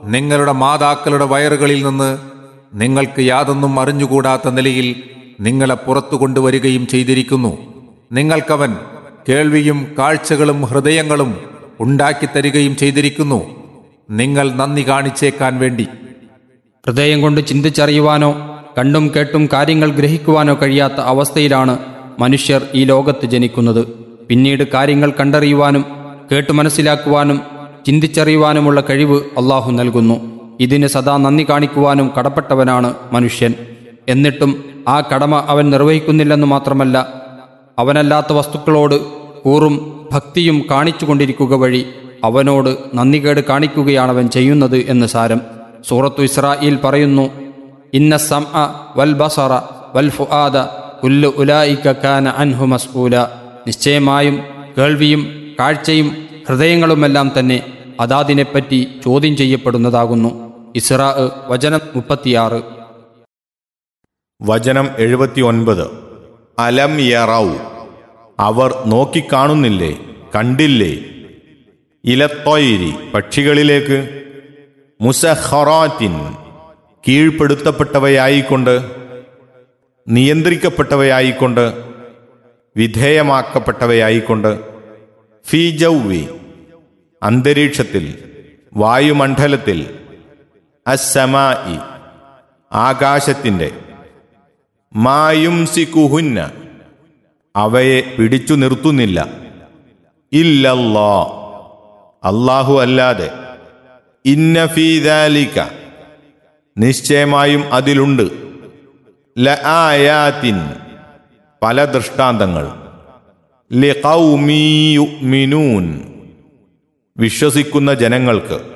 നിങ്ങളുടെ മാതാക്കളുടെ വയറുകളിൽ നിന്ന് നിങ്ങൾക്ക് യാതൊന്നും അറിഞ്ഞുകൂടാത്ത നിലയിൽ നിങ്ങളെ പുറത്തു കൊണ്ടുവരികയും ചെയ്തിരിക്കുന്നു നിങ്ങൾക്കവൻ കേൾവിയും കാഴ്ചകളും ഹൃദയങ്ങളും ഉണ്ടാക്കിത്തരികയും ചെയ്തിരിക്കുന്നു നിങ്ങൾ നന്ദി കാണിച്ചേക്കാൻ വേണ്ടി ഹൃദയം കൊണ്ട് ചിന്തിച്ചറിയുവാനോ കണ്ടും കേട്ടും കാര്യങ്ങൾ ഗ്രഹിക്കുവാനോ കഴിയാത്ത അവസ്ഥയിലാണ് മനുഷ്യർ ഈ ലോകത്ത് ജനിക്കുന്നത് പിന്നീട് കാര്യങ്ങൾ കണ്ടറിയുവാനും കേട്ടു മനസ്സിലാക്കുവാനും ചിന്തിച്ചറിയുവാനുമുള്ള കഴിവ് അള്ളാഹു നൽകുന്നു ഇതിന് സദാ നന്ദി കാണിക്കുവാനും കടപ്പെട്ടവനാണ് മനുഷ്യൻ എന്നിട്ടും ആ കടമ അവൻ നിർവഹിക്കുന്നില്ലെന്ന് മാത്രമല്ല അവനല്ലാത്ത വസ്തുക്കളോട് കൂറും ഭക്തിയും കാണിച്ചുകൊണ്ടിരിക്കുക വഴി അവനോട് നന്ദികേട് കാണിക്കുകയാണവൻ ചെയ്യുന്നത് എന്ന് സാരം സൂറത്തു ഇസ്രായിൽ പറയുന്നു ഇന്ന സം വൽ ബസറ വൽ ഫുആദ കുല്ലു ഉലായിക കാന അൻഹു മസ്ഊല നിശ്ചയമായും കേൾവിയും കാഴ്ചയും ഹൃദയങ്ങളുമെല്ലാം തന്നെ അതാതിനെപ്പറ്റി ചോദ്യം ചെയ്യപ്പെടുന്നതാകുന്നു ഇസ്രാ വചനം മുപ്പത്തിയാറ് വചനം എഴുപത്തിയൊൻപത് അലം യറൗ അവർ നോക്കിക്കാണുന്നില്ലേ കണ്ടില്ലേ ഇലത്തൊയിരി പക്ഷികളിലേക്ക് മുസഹറാറ്റിൻ കീഴ്പ്പെടുത്തപ്പെട്ടവയായിക്കൊണ്ട് നിയന്ത്രിക്കപ്പെട്ടവയായിക്കൊണ്ട് വിധേയമാക്കപ്പെട്ടവയായിക്കൊണ്ട് ഫീജൗവി അന്തരീക്ഷത്തിൽ വായുമണ്ഡലത്തിൽ അസമായി ആകാശത്തിൻ്റെ മായുംസിക്കുഹുന്ന അവയെ പിടിച്ചു നിർത്തുന്നില്ല ഇല്ലല്ലാ അല്ലാഹു അല്ലാതെ ഇന്നഫീദാലിക നിശ്ചയമായും അതിലുണ്ട് ലആയാത്തിൻ പല ദൃഷ്ടാന്തങ്ങൾ ലിഖൗമീ യുഅ്മിനൂൻ വിശ്വസിക്കുന്ന ജനങ്ങൾക്ക്